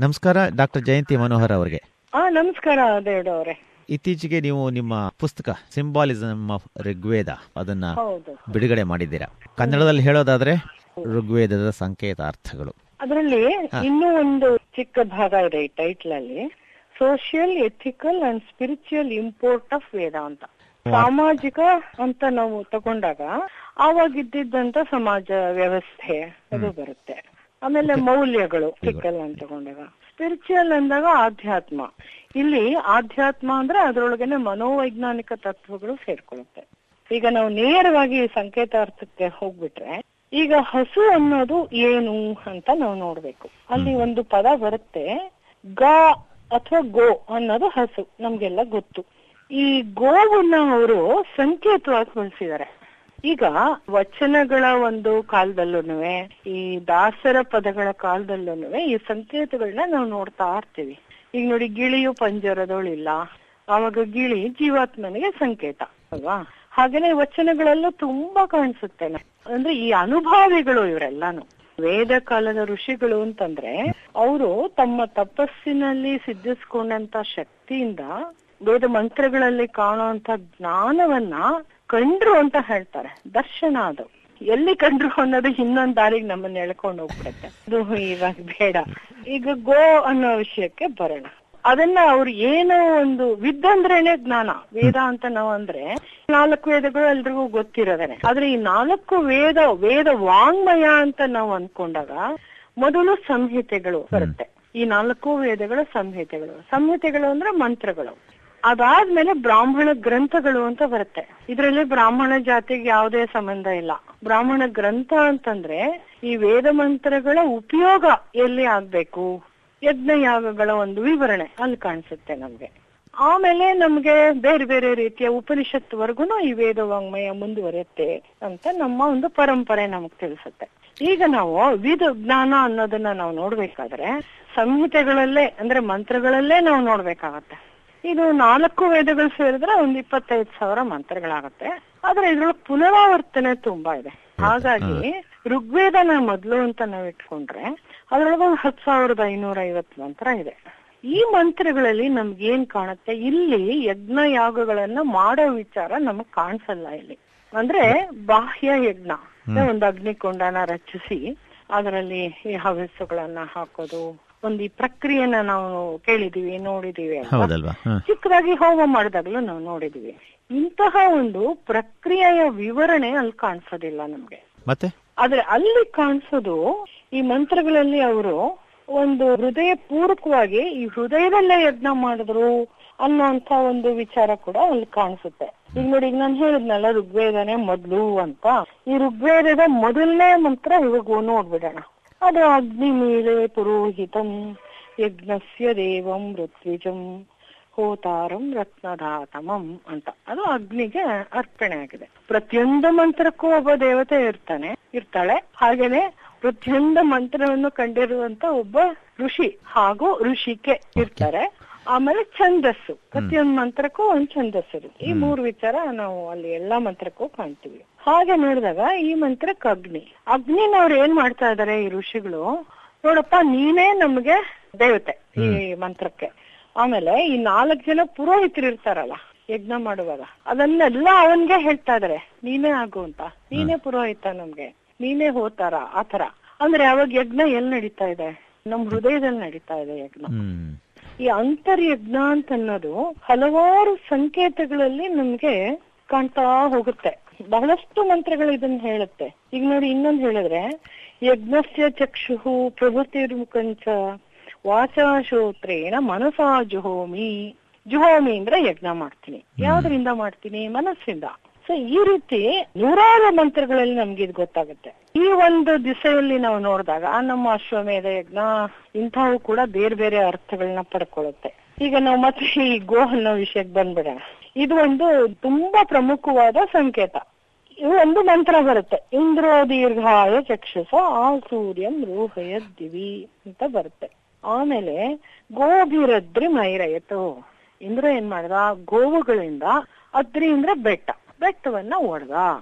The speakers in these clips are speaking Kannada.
ನಮಸ್ಕಾರ ಡಾಕ್ಟರ್ ಜಯಂತಿ ಮನೋಹರ್ ಅವರಿಗೆ ಹಾ ನಮಸ್ಕಾರ ದೇವ್ಡ ಅವರೇ ಇತ್ತೀಚೆಗೆ ನೀವು ನಿಮ್ಮ ಪುಸ್ತಕ ಸಿಂಬಾಲಿಸಮ್ ಆಫ್ ಋಗ್ವೇದ ಅದನ್ನ ಹೌದು ಬಿಡುಗಡೆ ಮಾಡಿದ್ದೀರಾ ಕನ್ನಡದಲ್ಲಿ ಹೇಳೋದಾದ್ರೆ ಋಗ್ವೇದದ ಸಂಕೇತಾರ್ಥಗಳು ಅದರಲ್ಲಿ ಇನ್ನೂ ಒಂದು ಚಿಕ್ಕ ಭಾಗ ಇದೆ ಈ ಟೈಟ್ಲ್ ಅಲ್ಲಿ social ethical and spiritual import of Veda ಅಂತ ಸಾಮಾಜಿಕ ಅಂತ ನಾವು ತಗೊಂಡಾಗ ಆವಾಗಿದ್ದಂತ ಸಮಾಜ ವ್ಯವಸ್ಥೆ ಅದು ಬರುತ್ತೆ ಆಮೇಲೆ ಮೌಲ್ಯಗಳು ಎಥಿಕಲ್ ಅಂತ ತಗೊಂಡಾಗ ಸ್ಪಿರಿಚುವಲ್ ಅಂದಾಗ ಆಧ್ಯಾತ್ಮ ಇಲ್ಲಿ ಆಧ್ಯಾತ್ಮ ಅಂದ್ರೆ ಅದರೊಳಗನೆ ಮನೋವೈಜ್ಞಾನಿಕ ತತ್ವಗಳು ಸೇರ್ಕೊಳ್ಳುತ್ತೆ ಈಗ ನಾವು ನೇರವಾಗಿ ಸಂಕೇತಾರ್ಥಕ್ಕೆ ಹೋಗ್ಬಿಟ್ರೆ ಈಗ ಹಸು ಅನ್ನೋದು ಏನು ಅಂತ ನಾವು ನೋಡ್ಬೇಕು ಅಲ್ಲಿ ಒಂದು ಪದ ಬರುತ್ತೆ ಗ ಅಥವಾ ಗೋ ಅನ್ನೋದು ಹಸು ನಮ್ಗೆಲ್ಲ ಗೊತ್ತು ಈ ಗೋವನ್ನ ಅವರು ಸಂಕೇತವಾಗಿ ಬಳಸಿದ್ದಾರೆ ಈಗ ವಚನಗಳ ಒಂದು ಕಾಲದಲ್ಲೂ ಈ ದಾಸರ ಪದಗಳ ಕಾಲದಲ್ಲೂ ಈ ಸಂಕೇತಗಳನ್ನ ನಾವು ನೋಡ್ತಾ ಇರ್ತೀವಿ ಈಗ ನೋಡಿ ಗಿಳಿಯು ಪಂಜರದೊಳಿಲ್ಲ ಆವಾಗ ಗಿಳಿ ಜೀವಾತ್ಮನಿಗೆ ಸಂಕೇತ ಅಲ್ವಾ ಹಾಗೇನೆ ವಚನಗಳೆಲ್ಲ ತುಂಬಾ ಕಾಣಿಸುತ್ತೆ ಅಂದ್ರೆ ಈ ಅನುಭಾವಿಗಳು ಇವರೆಲ್ಲಾನು ವೇದ ಕಾಲದ ಋಷಿಗಳು ಅಂತಂದ್ರೆ ಅವರು ತಮ್ಮ ತಪಸ್ಸಿನಲ್ಲಿ ಸಿದ್ಧಿಸ್ಕೊಂಡಂತ ಶಕ್ತಿಯಿಂದ ವೇದ ಮಂತ್ರಗಳಲ್ಲಿ ಕಾಣುವಂತ ಜ್ಞಾನವನ್ನ ಕಂಡ್ರು ಅಂತ ಹೇಳ್ತಾರೆ ದರ್ಶನ ಅದು ಎಲ್ಲಿ ಕಂಡ್ರು ಅನ್ನೋದು ಇನ್ನೊಂದ್ ದಾರಿಗೆ ನಮ್ಮನ್ನ ಎಳ್ಕೊಂಡು ಹೋಗ್ಬಿಡುತ್ತೆ ಅದು ಇವಾಗ ಬೇಡ ಈಗ ಗೋ ಅನ್ನೋ ವಿಷಯಕ್ಕೆ ಬರೋಣ ಅದನ್ನ ಅವ್ರು ಏನೋ ಒಂದು ವಿದ್ದಂದ್ರೇನೆ ಜ್ಞಾನ ವೇದ ಅಂತ ನಾವು ಅಂದ್ರೆ ನಾಲ್ಕು ವೇದಗಳು ಎಲ್ರಿಗೂ ಗೊತ್ತಿರೋದೇನೆ ಆದ್ರೆ ಈ ನಾಲ್ಕು ವೇದ ವೇದ ವಾಂಗ್ಮಯ ಅಂತ ನಾವು ಅನ್ಕೊಂಡಾಗ ಮೊದಲು ಸಂಹಿತೆಗಳು ಬರುತ್ತೆ ಈ ನಾಲ್ಕು ವೇದಗಳ ಸಂಹಿತೆಗಳು ಸಂಹಿತೆಗಳು ಅಂದ್ರೆ ಮಂತ್ರಗಳು ಅದಾದ್ಮೇಲೆ ಬ್ರಾಹ್ಮಣ ಗ್ರಂಥಗಳು ಅಂತ ಬರುತ್ತೆ ಇದರಲ್ಲಿ ಬ್ರಾಹ್ಮಣ ಜಾತಿಗೆ ಯಾವುದೇ ಸಂಬಂಧ ಇಲ್ಲ ಬ್ರಾಹ್ಮಣ ಗ್ರಂಥ ಅಂತಂದ್ರೆ ಈ ವೇದ ಮಂತ್ರಗಳ ಉಪಯೋಗ ಎಲ್ಲಿ ಆಗ್ಬೇಕು ಯಜ್ಞ ಯಾಗಗಳ ಒಂದು ವಿವರಣೆ ಅಲ್ಲಿ ಕಾಣಿಸುತ್ತೆ ನಮ್ಗೆ ಆಮೇಲೆ ನಮ್ಗೆ ಬೇರೆ ಬೇರೆ ರೀತಿಯ ಉಪನಿಷತ್ವರೆಗೂ ಈ ವೇದ ವಾಂಗ್ಮಯ ಮುಂದುವರಿಯುತ್ತೆ ಅಂತ ನಮ್ಮ ಒಂದು ಪರಂಪರೆ ನಮಗ್ ತಿಳಿಸುತ್ತೆ ಈಗ ನಾವು ವಿಧ ಜ್ಞಾನ ಅನ್ನೋದನ್ನ ನಾವು ನೋಡ್ಬೇಕಾದ್ರೆ ಸಂಹಿತೆಗಳಲ್ಲೇ ಅಂದ್ರೆ ಮಂತ್ರಗಳಲ್ಲೇ ನಾವು ನೋಡ್ಬೇಕಾಗತ್ತೆ ಇದು ನಾಲ್ಕು ವೇದಗಳು ಸೇರಿದ್ರೆ ಒಂದ್ ಇಪ್ಪತ್ತೈದು ಸಾವಿರ ಮಂತ್ರಗಳಾಗತ್ತೆ ಆದ್ರೆ ಇದ್ರೊಳಗೆ ಪುನರಾವರ್ತನೆ ತುಂಬಾ ಇದೆ ಹಾಗಾಗಿ ಋಗ್ವೇದನ ಮೊದ್ಲು ಅಂತ ನಾವ್ ಇಟ್ಕೊಂಡ್ರೆ ಅದ್ರೊಳಗೆ ಒಂದು ಹತ್ತು ಸಾವಿರದ ಐನೂರ ಐವತ್ತು ಮಂತ್ರ ಇದೆ ಈ ಮಂತ್ರಗಳಲ್ಲಿ ನಮ್ಗೆ ಏನ್ ಕಾಣುತ್ತೆ ಇಲ್ಲಿ ಯಜ್ಞ ಯಾಗಗಳನ್ನ ಮಾಡೋ ವಿಚಾರ ನಮಗ್ ಕಾಣಿಸಲ್ಲ ಇಲ್ಲಿ ಅಂದ್ರೆ ಬಾಹ್ಯ ಯಜ್ಞ ಒಂದು ಅಗ್ನಿಕೊಂಡನ ರಚಿಸಿ ಅದರಲ್ಲಿ ಈ ಹವ್ಯಸ್ಸುಗಳನ್ನ ಹಾಕೋದು ಒಂದು ಈ ಪ್ರಕ್ರಿಯೆನ ನಾವು ಕೇಳಿದೀವಿ ನೋಡಿದೀವಿ ಅಲ್ವಾ? ಹೌದಲ್ವಾ ಹ. ಚಿಕ್ಕದಾಗಿ ಹೋಮ ಮಾಡಿದಾಗ್ಲೂ ನಾವು ನೋಡಿದೀವಿ ಇಂತಹ ಒಂದು ಪ್ರಕ್ರಿಯೆಯ ವಿವರಣೆ ಅಲ್ಲಿ ಕಾಣಿಸೋದಿಲ್ಲ ನಮ್ಗೆ ಮತ್ತೆ ಆದ್ರೆ ಅಲ್ಲಿ ಕಾಣಿಸೋದು ಈ ಮಂತ್ರಗಳಲ್ಲಿ ಅವರು ಒಂದು ಹೃದಯ ಪೂರ್ವಕವಾಗಿ ಈ ಹೃದಯದಲ್ಲೇ ಯಜ್ಞ ಮಾಡಿದ್ರು ಅನ್ನೋಂತ ಒಂದು ವಿಚಾರ ಕೂಡ ಅಲ್ಲಿ ಕಾಣಿಸುತ್ತೆ ಈಗ ನೋಡಿ ಈಗ ನಾನು ಹೇಳಿದ್ನಲ್ಲ ಋಗ್ವೇದನೆ ಮೊದ್ಲು ಅಂತ ಈ ಋಗ್ವೇದದ ಮೊದಲನೇ ಮಂತ್ರ ಇವಾಗ ನೋಡ್ಬಿಡೋಣ ಅದು ಅಗ್ನಿ ಮೀಳೆ ಪುರೋಹಿತಂ ಯಜ್ಞಸ್ಯ ದೇವಂ ಋತ್ವಿಜಂ ಹೋತಾರಂ ರತ್ನಧಾತಮಂ ಅಂತ ಅದು ಅಗ್ನಿಗೆ ಅರ್ಪಣೆ ಆಗಿದೆ ಪ್ರತಿಯೊಂದು ಮಂತ್ರಕ್ಕೂ ಒಬ್ಬ ದೇವತೆ ಇರ್ತಾನೆ ಇರ್ತಾಳೆ ಹಾಗೇನೆ ಪ್ರತಿಯೊಂದು ಮಂತ್ರವನ್ನು ಕಂಡಿರುವಂತ ಒಬ್ಬ ಋಷಿ ಹಾಗೂ ಋಷಿಕೆ ಇರ್ತಾರೆ ಆಮೇಲೆ ಛಂದಸ್ಸು ಪ್ರತಿಯೊಂದು ಮಂತ್ರಕ್ಕೂ ಒಂದ್ ಛಂದಸ್ಸು ಇರುತ್ತೆ ಈ ಮೂರು ವಿಚಾರ ನಾವು ಅಲ್ಲಿ ಎಲ್ಲಾ ಮಂತ್ರಕ್ಕೂ ಕಾಣ್ತೀವಿ ಹಾಗೆ ನೋಡಿದಾಗ ಈ ಮಂತ್ರಕ್ಕೆ ಅಗ್ನಿ ಅಗ್ನಿನವ್ರು ಏನ್ ಮಾಡ್ತಾ ಇದಾರೆ ಈ ಋಷಿಗಳು ನೋಡಪ್ಪ ನೀನೇ ನಮ್ಗೆ ದೇವತೆ ಈ ಮಂತ್ರಕ್ಕೆ ಆಮೇಲೆ ಈ ನಾಲ್ಕು ಜನ ಪುರೋಹಿತರು ಇರ್ತಾರಲ್ಲ ಯಜ್ಞ ಮಾಡುವಾಗ ಅದನ್ನೆಲ್ಲ ಅವನ್ಗೆ ಹೇಳ್ತಾ ಇದಾರೆ ನೀನೇ ಆಗು ಅಂತ ನೀನೇ ಪುರೋಹಿತ ನಮ್ಗೆ ನೀನೇ ಹೋತಾರ ಆತರ ಅಂದ್ರೆ ಅವಾಗ ಯಜ್ಞ ಎಲ್ಲಿ ನಡೀತಾ ಇದೆ ನಮ್ ಹೃದಯದಲ್ಲಿ ನಡೀತಾ ಇದೆ ಯಜ್ಞ ಹ್ಮ್ ಈ ಅಂತರ್ಯಜ್ಞ ಅಂತ ಅನ್ನೋದು ಹಲವಾರು ಸಂಕೇತಗಳಲ್ಲಿ ನಮ್ಗೆ ಕಾಣ್ತಾ ಹೋಗುತ್ತೆ ಬಹಳಷ್ಟು ಮಂತ್ರಗಳು ಇದನ್ನ ಹೇಳುತ್ತೆ ಈಗ ನೋಡಿ ಇನ್ನೊಂದ್ ಹೇಳಿದ್ರೆ ಯಜ್ಞಸ್ಯ ಚಕ್ಷು ಪ್ರಭೃತಿರ್ಮುಖಂಚ ವಾಚಾ ಶ್ರೋತ್ರೇಣ ಮನಸಾ ಜುಹೋಮಿ ಜುಹೋಮಿ ಅಂದ್ರೆ ಯಜ್ಞ ಮಾಡ್ತೀನಿ ಯಾವ್ದ್ರಿಂದ ಮಾಡ್ತೀನಿ ಮನಸ್ಸಿಂದ ಸೊ ಈ ರೀತಿ ನೂರಾರು ಮಂತ್ರಗಳಲ್ಲಿ ನಮ್ಗೆ ಇದು ಗೊತ್ತಾಗುತ್ತೆ ಈ ಒಂದು ದಿಸೆಯಲ್ಲಿ ನಾವು ನೋಡಿದಾಗ ನಮ್ಮ ಅಶ್ವಮೇಧ ಯಜ್ಞ ಇಂಥವು ಕೂಡ ಬೇರೆ ಬೇರೆ ಅರ್ಥಗಳನ್ನ ಪಡ್ಕೊಳ್ಳುತ್ತೆ ಈಗ ನಾವು ಮತ್ತೆ ಈ ಗೋ ಅನ್ನೋ ವಿಷಯಕ್ಕೆ ಬಂದ್ಬಿಡೋಣ ಇದು ಒಂದು ತುಂಬಾ ಪ್ರಮುಖವಾದ ಸಂಕೇತ ಇದು ಒಂದು ಮಂತ್ರ ಬರುತ್ತೆ ಇಂದ್ರೋ ದೀರ್ಘಾಯ ಚಕ್ಷುಸ ಆ ಸೂರ್ಯಂ ರೂಹಯ ದಿವಿ ಅಂತ ಬರುತ್ತೆ ಆಮೇಲೆ ಗೋಭಿರದ್ರಿ ಮೈರಯತು ಇಂದ್ರ ಏನ್ ಮಾಡ್ದ ಗೋವುಗಳಿಂದ ಅದ್ರಿ ಅಂದ್ರೆ ಬೆಟ್ಟ ಬೆಟ್ಟವನ್ನ ಒಡ್ದ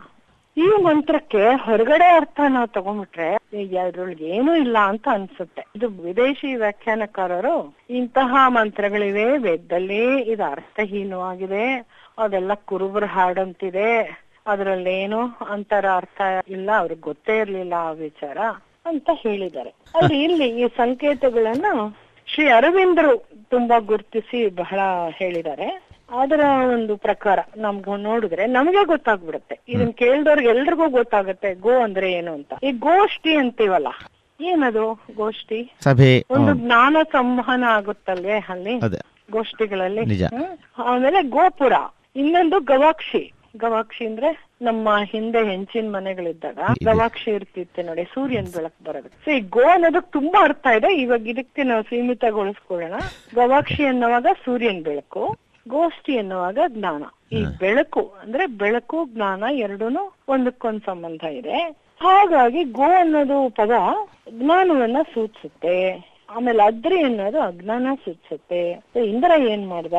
ಈ ಮಂತ್ರಕ್ಕೆ ಹೊರಗಡೆ ಅರ್ಥ ನಾವು ತಗೊಂಡ್ಬಿಟ್ರೆ ಅದ್ರೊಳಗೆ ಏನೂ ಇಲ್ಲ ಅಂತ ಅನ್ಸುತ್ತೆ ಇದು ವಿದೇಶಿ ವ್ಯಾಖ್ಯಾನಕಾರರು ಇಂತಹ ಮಂತ್ರಗಳಿವೆ ವೇದದಲ್ಲಿ ಇದು ಅರ್ಥಹೀನವಾಗಿದೆ ಅದೆಲ್ಲ ಕುರುಬರ ಹಾಡಂತಿದೆ ಅದ್ರಲ್ಲೇನು ಅಂತರ ಅರ್ಥ ಇಲ್ಲ ಅವ್ರಿಗೆ ಗೊತ್ತೇ ಇರ್ಲಿಲ್ಲ ಆ ವಿಚಾರ ಅಂತ ಹೇಳಿದ್ದಾರೆ ಆದ್ರೆ ಇಲ್ಲಿ ಈ ಸಂಕೇತಗಳನ್ನ ಶ್ರೀ ಅರವಿಂದರು ತುಂಬಾ ಗುರುತಿಸಿ ಬಹಳ ಹೇಳಿದ್ದಾರೆ ಅದರ ಒಂದು ಪ್ರಕಾರ ನಮ್ಗೆ ನೋಡಿದ್ರೆ ನಮಗೆ ಗೊತ್ತಾಗ್ಬಿಡುತ್ತೆ ಇದನ್ ಕೇಳ್ದವ್ರಿಗೆ ಎಲ್ರಿಗೂ ಗೊತ್ತಾಗುತ್ತೆ ಗೋ ಅಂದ್ರೆ ಏನು ಅಂತ ಈ ಗೋಷ್ಠಿ ಅಂತೀವಲ್ಲ ಏನದು ಗೋಷ್ಠಿ ಸಭೆ ಒಂದು ಹ್ಮ್. ಜ್ಞಾನ ಸಂವಹನ ಆಗುತ್ತಲ್ವೇ ಅಲ್ಲಿ ಅದೇ ಗೋಷ್ಠಿಗಳಲ್ಲಿ ನಿಜ. ಹ್ಮ್. ಆಮೇಲೆ ಗೋಪುರ ಇನ್ನೊಂದು ಗವಾಕ್ಷಿ ಗವಾಕ್ಷಿ ಅಂದ್ರೆ ನಮ್ಮ ಹಿಂದೆ ಹೆಂಚಿನ ಮನೆಗಳಿದ್ದಾಗ ಇದೆ. ಗವಾಕ್ಷಿ ಇರ್ತಿತ್ತೆ ನೋಡಿ ಸೂರ್ಯನ್ ಬೆಳಕು ಬರೋದು ಸೊ ಈ ಗೋ ಅನ್ನೋದಕ್ ತುಂಬಾ ಅರ್ಥ ಇದೆ ಇವಾಗ ಇದಕ್ಕೆ ನಾವು ಸೀಮಿತಗೊಳಿಸ್ಕೊಳ್ಳೋಣ ಗವಾಕ್ಷಿ ಅನ್ನುವಾಗ ಸೂರ್ಯನ್ ಬೆಳಕು ಗೋಷ್ಠಿ ಎನ್ನುವಾಗ ಜ್ಞಾನ ಈ ಬೆಳಕು ಅಂದ್ರೆ ಬೆಳಕು ಜ್ಞಾನ ಎರಡೂನು ಒಂದಕ್ಕೊಂದ್ ಸಂಬಂಧ ಇದೆ ಹಾಗಾಗಿ ಗೋ ಅನ್ನೋದು ಪದ ಜ್ಞಾನವನ್ನ ಸೂಚಿಸುತ್ತೆ ಆಮೇಲೆ ಅದ್ರಿ ಅನ್ನೋದು ಅಜ್ಞಾನ ಸೂಚಿಸುತ್ತೆ ಸೊ ಇಂದ್ರ ಏನ್ ಮಾಡ್ದ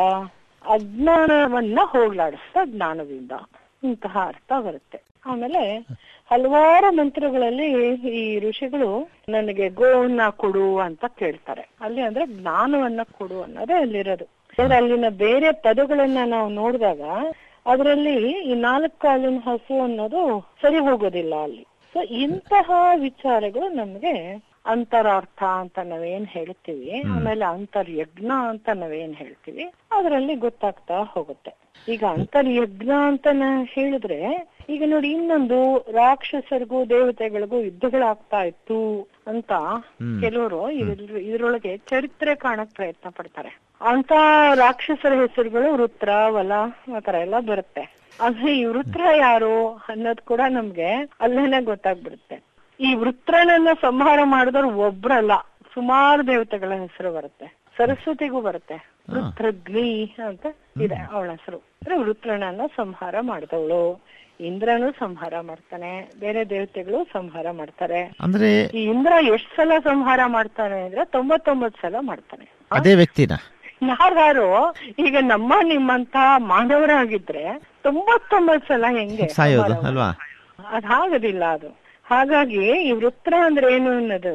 ಅಜ್ಞಾನವನ್ನ ಹೋಗ್ಲಾಡಿಸ್ದ ಜ್ಞಾನದಿಂದ ಇಂತಹ ಅರ್ಥ ಬರುತ್ತೆ ಆಮೇಲೆ ಹಲವಾರು ಮಂತ್ರಗಳಲ್ಲಿ ಈ ಋಷಿಗಳು ನನಗೆ ಗೋವನ್ನ ಕೊಡು ಅಂತ ಕೇಳ್ತಾರೆ ಅಲ್ಲಿ ಅಂದ್ರೆ ಜ್ಞಾನವನ್ನ ಕೊಡು ಅನ್ನೋದೇ ಅಲ್ಲಿರೋದು ಆದ್ರೆ ಅಲ್ಲಿನ ಬೇರೆ ಪದಗಳನ್ನ ನಾವು ನೋಡಿದಾಗ ಅದರಲ್ಲಿ ಈ ನಾಲ್ಕು ಕಾಲಿನ ಹಸು ಅನ್ನೋದು ಸರಿ ಹೋಗೋದಿಲ್ಲ ಅಲ್ಲಿ ಸೊ ಇಂತಹ ವಿಚಾರಗಳು ನಮ್ಗೆ ಅಂತರಾರ್ಥ ಅಂತ ನಾವೇನ್ ಹೇಳ್ತೀವಿ ಆಮೇಲೆ ಅಂತರ್ಯಜ್ಞ ಅಂತ ನಾವೇನ್ ಹೇಳ್ತೀವಿ ಅದರಲ್ಲಿ ಗೊತ್ತಾಗ್ತಾ ಹೋಗುತ್ತೆ ಈಗ ಅಂತರ್ಯಜ್ಞ ಅಂತ ನಾ ಹೇಳಿದ್ರೆ ಈಗ ನೋಡಿ ಇನ್ನೊಂದು ರಾಕ್ಷಸರಿಗೂ ದೇವತೆಗಳಿಗೂ ಯುದ್ಧಗಳಾಗ್ತಾ ಇತ್ತು ಅಂತ ಕೆಲವರು ಇದ್ರ- ಇದ್ರೊಳಗೆ ಚರಿತ್ರೆ ಕಾಣಕ್ ಪ್ರಯತ್ನ ಪಡ್ತಾರೆ ಅಂತ ರಾಕ್ಷಸರ ಹೆಸರುಗಳು ವೃತ್ರ ವಲ ಆತರ ಎಲ್ಲ ಬರುತ್ತೆ ಆದ್ರೆ ಈ ವೃತ್ರ ಯಾರು ಅನ್ನೋದ್ ಕೂಡ ನಮ್ಗೆ ಅಲ್ಲೇನೆ ಗೊತ್ತಾಗ್ಬಿಡುತ್ತೆ ಈ ವೃತ್ರನನ್ನ ಸಂಹಾರ ಮಾಡಿದವ್ರು ಒಬ್ರಲ್ಲ ಸುಮಾರು ದೇವತೆಗಳ ಹೆಸರು ಬರುತ್ತೆ ಸರಸ್ವತಿಗೂ ಬರುತ್ತೆ ವೃತ್ರಗ್ನಿ ಅಂತ ಇದೆ ಅವಳ ಹೆಸರು ಅಂದ್ರೆ ವೃತ್ರನನ್ನ ಸಂಹಾರ ಮಾಡಿದವಳು ಇಂದ್ರನು ಸಂಹಾರ ಮಾಡ್ತಾನೆ ಬೇರೆ ದೇವತೆಗಳು ಸಂಹಾರ ಮಾಡ್ತಾರೆ ಅಂದ್ರೆ ಈ ಇಂದ್ರ ಎಷ್ಟ್ ಸಲ ಸಂಹಾರ ಮಾಡ್ತಾನೆ ಅಂದ್ರೆ ತೊಂಬತ್ತೊಂಬತ್ ಸಲ ಮಾಡ್ತಾನೆ ಅದೇ ವ್ಯಕ್ತಿನ ಯಾರು ಈಗ ನಮ್ಮ ನಿಮ್ಮಂತ ಮಾನವರಾಗಿದ್ರೆ ತೊಂಬತ್ತೊಂಬತ್ ಸಲ ಹೆಂಗೆ ಸಾಯೋದು ಸಂಹಾರ ಅಲ್ವಾ ಅದ್ ಆಗೋದಿಲ್ಲ ಅದು ಹಾಗಾಗಿ ಈ ವೃತ್ರ ಅಂದ್ರೆ ಏನು ಅನ್ನೋದು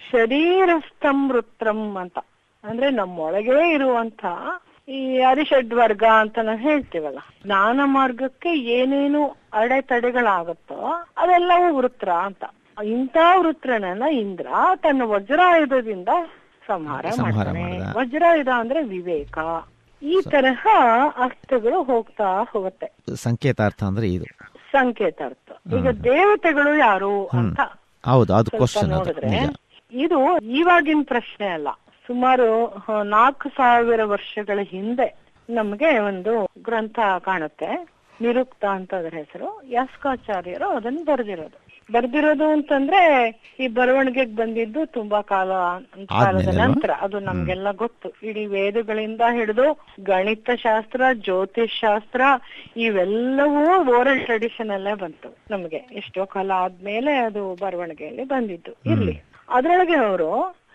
ಶರೀರಸ್ಥಂ ವೃತ್ರಂ ಅಂತ ಅಂದ್ರೆ ನಮ್ಮೊಳಗೆ ಇರುವಂತ ಈ ಅರಿಷಡ್ ವರ್ಗ ಅಂತ ನಾವು ಹೇಳ್ತೀವಲ್ಲ ಜ್ಞಾನ ಮಾರ್ಗಕ್ಕೆ ಏನೇನು ಅಡೆತಡೆಗಳಾಗುತ್ತೋ ಅದೆಲ್ಲವೂ ವೃತ್ರ ಅಂತ ಇಂಥ ವೃತ್ರನನ್ನ ಇಂದ್ರ ತನ್ನ ವಜ್ರಾಯುಧದಿಂದ ಸಂಹಾರ ಸಂಹಾರ ಮಾಡ್ತಾನೆ ಮಾಡ್ದ. ವಜ್ರಾಯುಧ ಅಂದ್ರೆ ವಿವೇಕ ಈ ತರಹ ಅರ್ಥಗಳು ಹೋಗ್ತಾ ಹೋಗುತ್ತೆ ಸಂಕೇತಾರ್ಥ ಅಂದ್ರೆ ಇದು ಸಂಕೇತಾರ್ಥ ಈಗ ದೇವತೆಗಳು ಯಾರು ಅಂತ ಹೌದು ಅದು ಸ್ವಲ್ಪ ಕ್ವಶನ್ ಅದು ನೋಡಿದ್ರೆ ನಿಜ ಇದು ಇವಾಗಿನ ಪ್ರಶ್ನೆ ಅಲ್ಲ ಸುಮಾರು ಹ, ನಾಲ್ಕು ಸಾವಿರ ವರ್ಷಗಳ ಹಿಂದೆ ನಮ್ಗೆ ಒಂದು ಗ್ರಂಥ ಕಾಣುತ್ತೆ ನಿರುಕ್ತ ಅಂತ ಅದ್ರ ಹೆಸರು ಯಾಸ್ಕಾಚಾರ್ಯರು ಅದನ್ನ ಬರೆದಿರೋದು ಬರ್ದಿರೋದು ಅಂತಂದ್ರೆ ಈ ಬರವಣಿಗೆಗೆ ಬಂದಿದ್ದು ತುಂಬಾ ಕಾಲ ಕಾಲದ ಆದ್ಮೇಲೆ ನಂತರ ಅದು ನಮ್ಗೆಲ್ಲ ಗೊತ್ತು ಇಡೀ ವೇದಗಳಿಂದ ಹಿಡಿದು ಗಣಿತ ಶಾಸ್ತ್ರ ಜ್ಯೋತಿಷ್ ಶಾಸ್ತ್ರ ಇವೆಲ್ಲವೂ ಓರಲ್ ಟ್ರೆಡಿಷನ್ ಅಲ್ಲೇ ಬಂತು ನಮ್ಗೆ ಎಷ್ಟೋ ಕಾಲ ಆದ್ಮೇಲೆ ಅದು ಬರವಣಿಗೆಯಲ್ಲಿ ಬಂದಿದ್ದು ಇರ್ಲಿ ಅದ್ರೊಳಗೆ ಅವರು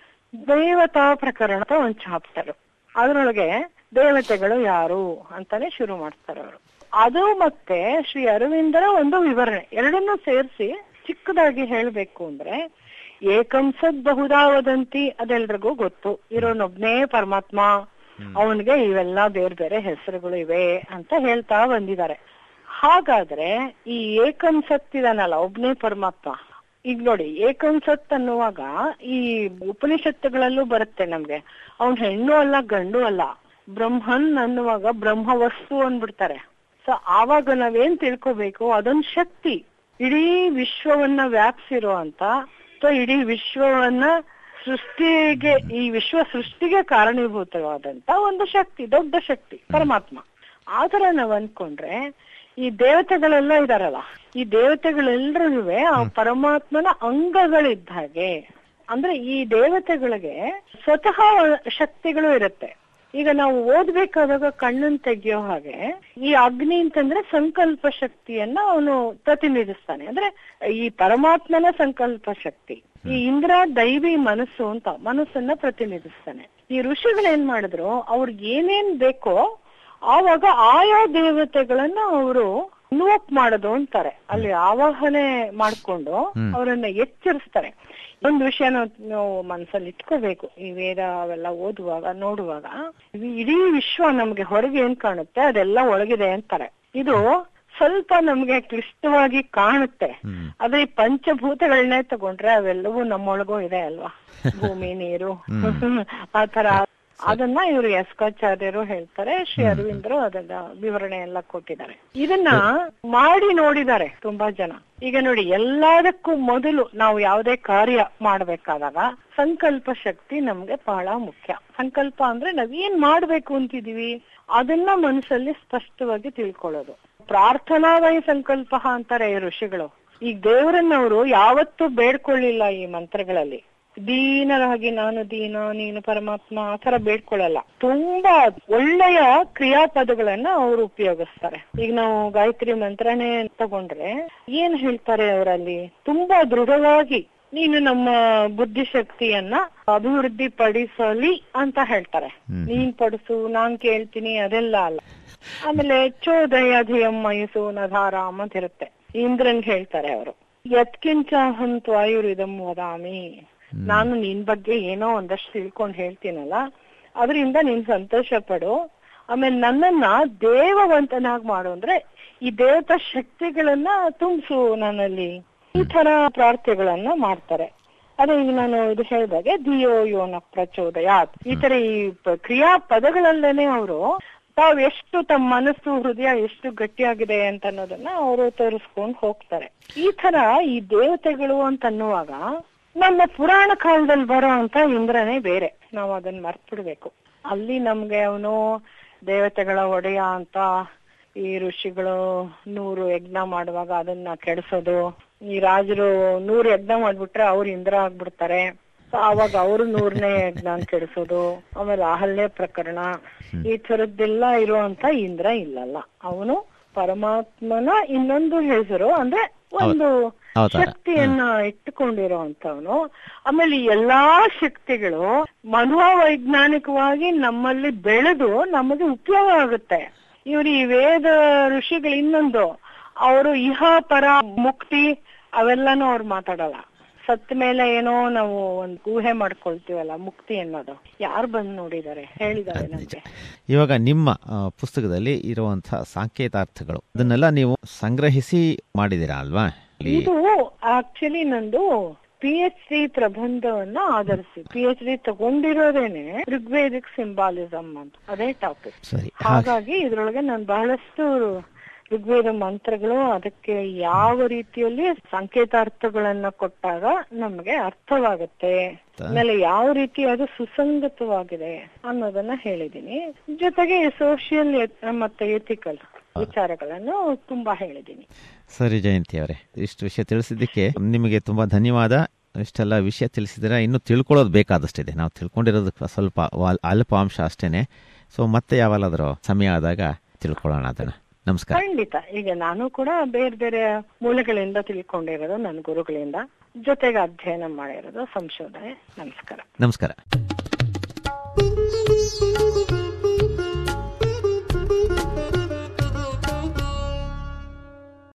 ದೇವತಾ ಪ್ರಕರಣ ಅಂತ ಒಂದ್ ಚಾಪ್ಟರ್ ಅದ್ರೊಳಗೆ ದೇವತೆಗಳು ಯಾರು ಅಂತಾನೆ ಶುರು ಮಾಡ್ತಾರೆ ಅವರು ಅದು ಮತ್ತೆ ಶ್ರೀ ಅರವಿಂದರ ಒಂದು ವಿವರಣೆ ಎರಡನ್ನೂ ಸೇರಿಸಿ ಚಿಕ್ಕದಾಗಿ ಹೇಳ್ಬೇಕು ಅಂದ್ರೆ ಏಕಂ ಸದ್ ಬಹುದಾ ವದಂತಿ ಅದೆಲ್ರಿಗೂ ಗೊತ್ತು ಇರೋನೊಬ್ನೇ ಪರಮಾತ್ಮ ಅವನಿಗೆ ಇವೆಲ್ಲ ಬೇರೆ ಬೇರೆ ಹೆಸರುಗಳು ಇವೆ ಅಂತ ಹೇಳ್ತಾ ಬಂದಿದ್ದಾರೆ ಹಾಗಾದ್ರೆ ಈ ಏಕಂ ಸತ್ ಇದಾನಲ್ಲ ಒಬ್ನೇ ಪರಮಾತ್ಮ ಈಗ ನೋಡಿ ಏಕಂ ಸತ್ ಅನ್ನುವಾಗ ಈ ಉಪನಿಷತ್ತುಗಳಲ್ಲೂ ಬರುತ್ತೆ ನಮ್ಗೆ ಅವ್ನ್ ಹೆಣ್ಣು ಅಲ್ಲ ಗಂಡು ಅಲ್ಲ ಬ್ರಹ್ಮನ್ ಅನ್ನುವಾಗ ಬ್ರಹ್ಮ ವಸ್ತು ಅಂದ್ಬಿಡ್ತಾರೆ ಸೊ ಆವಾಗ ನಾವೇನ್ ತಿಳ್ಕೊಬೇಕು ಅದೊಂದ್ ಶಕ್ತಿ ಇಡೀ ವಿಶ್ವವನ್ನ ವ್ಯಾಪಿಸಿರೋ ಅಂತ ಸೊ ಇಡೀ ವಿಶ್ವವನ್ನ ಸೃಷ್ಟಿಗೆ ಈ ವಿಶ್ವ ಸೃಷ್ಟಿಗೆ ಕಾರಣೀಭೂತವಾದಂತ ಒಂದು ಶಕ್ತಿ ದೊಡ್ಡ ಶಕ್ತಿ ಪರಮಾತ್ಮ ಆತರ ನಾವ್ ಅನ್ಕೊಂಡ್ರೆ ಈ ದೇವತೆಗಳೆಲ್ಲ ಇದಾರಲ್ಲ ಈ ದೇವತೆಗಳೆಲ್ಲರೂ ಆ ಪರಮಾತ್ಮನ ಅಂಗಗಳಿದ್ದ ಹಾಗೆ ಅಂದ್ರೆ ಈ ದೇವತೆಗಳಿಗೆ ಸ್ವತಃ ಶಕ್ತಿಗಳು ಇರುತ್ತೆ ಈಗ ನಾವು ಓದ್ಬೇಕಾದಾಗ ಕಣ್ಣನ್ ತೆಗಿಯೋ ಹಾಗೆ ಈ ಅಗ್ನಿ ಅಂತಂದ್ರೆ ಸಂಕಲ್ಪ ಶಕ್ತಿಯನ್ನ ಅವನು ಪ್ರತಿನಿಧಿಸ್ತಾನೆ ಅಂದ್ರೆ ಈ ಪರಮಾತ್ಮನ ಸಂಕಲ್ಪ ಶಕ್ತಿ ಈ ಇಂದ್ರ ದೈವಿ ಮನಸ್ಸು ಅಂತ ಮನಸ್ಸನ್ನ ಪ್ರತಿನಿಧಿಸ್ತಾನೆ ಈ ಋಷಿಗಳು ಏನ್ ಮಾಡಿದ್ರು ಅವ್ರಿಗೆ ಏನೇನ್ ಬೇಕೋ ಆವಾಗ ಆಯಾ ದೇವತೆಗಳನ್ನ ಅವರು ಇನ್ವೋಕ್ ಮಾಡೋದು ಅಂತಾರೆ ಅಲ್ಲಿ ಆವಾಹನೆ ಮಾಡ್ಕೊಂಡು ಅವರನ್ನ ಎಚ್ಚರಿಸ್ತಾರೆ ಒಂದು ವಿಷಯ ನಾವು ಮನಸ್ಸಲ್ಲಿ ಇಟ್ಕೋಬೇಕು ಈ ವೇದ ಅವೆಲ್ಲ ಓದುವಾಗ ನೋಡುವಾಗ ಈ ಇಡೀ ವಿಶ್ವ ನಮ್ಗೆ ಹೊರಗೆ ಏನ್ ಕಾಣುತ್ತೆ ಅದೆಲ್ಲ ಒಳಗಿದೆ ಅಂತಾರೆ ಇದು ಸ್ವಲ್ಪ ನಮ್ಗೆ ಕ್ಲಿಷ್ಟವಾಗಿ ಕಾಣುತ್ತೆ ಹ್ಮ್. ಆದ್ರೆ ಈ ಪಂಚಭೂತಗಳನ್ನೇ ತಗೊಂಡ್ರೆ ಅವೆಲ್ಲವೂ ನಮ್ಮೊಳಗೂ ಇದೆ ಅಲ್ವಾ ಭೂಮಿ ನೀರು ಆ ತರ ಅದನ್ನ ಇವರು ಯಸ್ಕಾಚಾರ್ಯರು ಹೇಳ್ತಾರೆ ಶ್ರೀ ಅರವಿಂದರು ಅದನ್ನ ವಿವರಣೆ ಎಲ್ಲ ಕೊಟ್ಟಿದ್ದಾರೆ ಇದನ್ನ ಮಾಡಿ ನೋಡಿದ್ದಾರೆ ತುಂಬಾ ಜನ ಈಗ ನೋಡಿ ಎಲ್ಲದಕ್ಕೂ ಮೊದಲು ನಾವು ಯಾವುದೇ ಕಾರ್ಯ ಮಾಡ್ಬೇಕಾದಾಗ ಸಂಕಲ್ಪ ಶಕ್ತಿ ನಮ್ಗೆ ಬಹಳ ಮುಖ್ಯ ಸಂಕಲ್ಪ ಅಂದ್ರೆ ನಾವೇನ್ ಮಾಡ್ಬೇಕು ಅಂತಿದೀವಿ ಅದನ್ನ ಮನಸ್ಸಲ್ಲಿ ಸ್ಪಷ್ಟವಾಗಿ ತಿಳ್ಕೊಳ್ಳೋದು ಪ್ರಾರ್ಥನಾವಯ ಸಂಕಲ್ಪ ಅಂತಾರೆ ಈ ಋಷಿಗಳು ಈಗ ದೇವರನ್ನವರು ಯಾವತ್ತೂ ಬೇಡ್ಕೊಳ್ಳಿಲ್ಲ ಈ ಮಂತ್ರಗಳಲ್ಲಿ ದೀನರಾಗಿ ನಾನು ದೀನ ನೀನು ಪರಮಾತ್ಮ ಆ ತರ ಬೇಡ್ಕೊಳ್ಳಲ್ಲ ತುಂಬಾ ಒಳ್ಳೆಯ ಕ್ರಿಯಾಪದಗಳನ್ನ ಅವರು ಉಪಯೋಗಿಸ್ತಾರೆ ಈಗ ನಾವು ಗಾಯತ್ರಿ ಮಂತ್ರನೇ ತಗೊಂಡ್ರೆ ಏನ್ ಹೇಳ್ತಾರೆ ಅವರಲ್ಲಿ ತುಂಬಾ ದೃಢವಾಗಿ ನೀನು ನಮ್ಮ ಬುದ್ಧಿಶಕ್ತಿಯನ್ನ ಅಭಿವೃದ್ಧಿ ಪಡಿಸಲಿ ಅಂತ ಹೇಳ್ತಾರೆ ನೀನ್ ಪಡಿಸು ನಾನ್ ಕೇಳ್ತೀನಿ ಅದೆಲ್ಲ ಅಲ್ಲ ಆಮೇಲೆ ಚೋದಯ ಧಿಯಂ ಮಯಸು ನಧಾರಾಮ್ ಅಂತ ಇರುತ್ತೆ ಇಂದ್ರನ್ ಹೇಳ್ತಾರೆ ಅವರು ಯತ್ಕಿಂಚ ಹಂತು ಆಯುರ್ವಿದಂ ವದಾಮಿ ನಾನು ನಿನ್ ಬಗ್ಗೆ ಏನೋ ಒಂದಷ್ಟು ತಿಳ್ಕೊಂಡ್ ಹೇಳ್ತೀನಲ್ಲ ಅದರಿಂದ ನೀನ್ ಸಂತೋಷ ಪಡು ಆಮೇಲೆ ನನ್ನನ್ನ ದೇವವಂತನಾಗ್ ಮಾಡು ಅಂದ್ರೆ ಈ ದೇವತಾ ಶಕ್ತಿಗಳನ್ನ ತುಂಬಿಸು ನನ್ನಲ್ಲಿ ಈ ತರ ಪ್ರಾರ್ಥನೆಗಳನ್ನ ಮಾಡ್ತಾರೆ ಅದೇ ಈಗ ನಾನು ಇದು ಹೇಳಿದಾಗೆ ಧಿಯೋ ಯೋನ ಪ್ರಚೋದಯಾತ್ ಈ ತರ ಈ ಪ- ಕ್ರಿಯಾ ಪದಗಳಲ್ಲೇನೆ ಅವರು ತಾವ್ ಎಷ್ಟು ತಮ್ಮ ಮನಸ್ಸು ಹೃದಯ ಎಷ್ಟು ಗಟ್ಟಿಯಾಗಿದೆ ಅಂತ ಅನ್ನೋದನ್ನ ಅವರು ತೋರಿಸ್ಕೊಂಡು ಹೋಗ್ತಾರೆ ಈ ತರ ಈ ದೇವತೆಗಳು ಅಂತ ಅನ್ನುವಾಗ ನಮ್ಮ ಪುರಾಣ ಕಾಲದಲ್ಲಿ ಬರೋ ಅಂತ ಇಂದ್ರನೇ ಬೇರೆ ನಾವು ಅದನ್ನ ಮರ್ತ್ಬಿಡ್ಬೇಕು ಅಲ್ಲಿ ನಮ್ಗೆ ಅವನು ದೇವತೆಗಳ ಒಡೆಯ ಅಂತ ಈ ಋಷಿಗಳು ನೂರು ಯಜ್ಞ ಮಾಡುವಾಗ ಅದನ್ನ ಕೆಡಿಸೋದು ಈ ರಾಜರು ನೂರು ಯಜ್ಞ ಮಾಡ್ಬಿಟ್ರೆ ಅವ್ರು ಇಂದ್ರ ಆಗ್ಬಿಡ್ತಾರೆ ಆವಾಗ ಅವರು ನೂರನೇ ಯಜ್ಞ ಕೆಡಿಸೋದು ಆಮೇಲೆ ಅಹಲ್ಯ ಪ್ರಕರಣ ಈ ತರದ್ದೆಲ್ಲ ಇರುವಂತ ಇಂದ್ರ ಇಲ್ಲಲ್ಲ ಅವನು ಪರಮಾತ್ಮನ ಇನ್ನೊಂದು ಹೆಸರು ಅಂದ್ರೆ ಒಂದು ಅವತಾರ. ಶಕ್ತಿಯನ್ನ ಇಟ್ಟುಕೊಂಡಿರುವಂತವನು ಆಮೇಲೆ ಈ ಎಲ್ಲಾ ಶಕ್ತಿಗಳು ಮನೋವೈಜ್ಞಾನಿಕವಾಗಿ ನಮ್ಮಲ್ಲಿ ಬೆಳೆದು ನಮಗೆ ಉಪಯೋಗ ಆಗುತ್ತೆ ಇವ್ರು ಈ ವೇದ ಋಷಿಗಳು ಇನ್ನೊಂದು ಅವರು ಇಹ ಪರ ಮುಕ್ತಿ ಅವೆಲ್ಲನೂ ಅವ್ರು ಮಾತಾಡಲ್ಲ ಸತ್ತ ಮೇಲೆ ಏನೋ ನಾವು ಒಂದು ಊಹೆ ಮಾಡ್ಕೊಳ್ತೀವಲ್ಲ ಮುಕ್ತಿ ಅನ್ನೋದು ಯಾರು ಬಂದು ನೋಡಿದ್ದಾರೆ ಹೇಳಿದ್ದಾರೆ ನಮ್ಗೆ ಇವಾಗ ನಿಮ್ಮ ಆ, ಪುಸ್ತಕದಲ್ಲಿ ಇರುವಂತಹ ಸಾಂಕೇತಾರ್ಥಗಳು ಅದನ್ನೆಲ್ಲ ನೀವು ಸಂಗ್ರಹಿಸಿ ಮಾಡಿದ್ದೀರಾ ಅಲ್ವಾ ಇಲ್ಲಿ ಇದು ಆಕ್ಚುಲಿ ನಂದು ಪಿ ಎಚ್ ಡಿ ಪ್ರಬಂಧವನ್ನ ಆಧರಿಸಿ ಪಿ ಎಚ್ ಡಿ ತಗೊಂಡಿರೋದೇನೆ ಋಗ್ವೇದಿಕ್ ಸಿಂಬಾಲಿಸಮ್ ಅಂತ ಅದೇ ಟಾಪಿಕ್ ಸರಿ ಹಾಗಾಗಿ ಇದ್ರೊಳಗೆ ನಾನು ಬಹಳಷ್ಟು ಋಗ್ವೇದ ಮಂತ್ರಗಳು ಅದಕ್ಕೆ ಯಾವ ರೀತಿಯಲ್ಲಿ ಸಂಕೇತಾರ್ಥಗಳನ್ನ ಕೊಟ್ಟಾಗ ನಮ್ಗೆ ಅರ್ಥವಾಗುತ್ತೆ ಆಮೇಲೆ ಯಾವ ರೀತಿ ಅದು ಸುಸಂಗತವಾಗಿದೆ ಅನ್ನೋದನ್ನ ಹೇಳಿದೀನಿ ಜೊತೆಗೆ ಸೋಷಿಯಲ್ ಮತ್ತೆ ಎಥಿಕಲ್ ವಿಚಾರಗಳನ್ನು ತುಂಬಾ ಹೇಳಿದೀನಿ ಸರಿ ಜಯಂತಿ ಅವರೇ ಇಷ್ಟು ವಿಷಯ ತಿಳಿಸಿದ್ದಕ್ಕೆ ನಿಮಗೆ ತುಂಬಾ ಧನ್ಯವಾದ ಇಷ್ಟೆಲ್ಲ ವಿಷಯ ತಿಳಿಸಿದ್ರೆ ಇನ್ನೂ ತಿಳ್ಕೊಳ್ಳೋದು ಬೇಕಾದಷ್ಟಿದೆ ನಾವು ತಿಳ್ಕೊಂಡಿರೋದು ಸ್ವಲ್ಪ ವ- ಅಲ್ಪ ಅಂಶ ಅಷ್ಟೇನೆ ಸೊ ಮತ್ತೆ ಯಾವಾಗಾದ್ರೂ ಸಮಯ ಆದಾಗ ತಿಳ್ಕೊಳ್ಳೋಣ ಅದನ್ನ ನಮಸ್ಕಾರ ಖಂಡಿತ ಈಗ ನಾನು ಕೂಡ ಬೇರೆ ಬೇರೆ ಮೂಲಗಳಿಂದ ತಿಳ್ಕೊಂಡಿರೋದು ನನ್ನ ಗುರುಗಳಿಂದ ಜೊತೆಗೆ ಅಧ್ಯಯನ ಮಾಡಿರೋದು ಸಂಶೋಧನೆ ನಮಸ್ಕಾರ ನಮಸ್ಕಾರ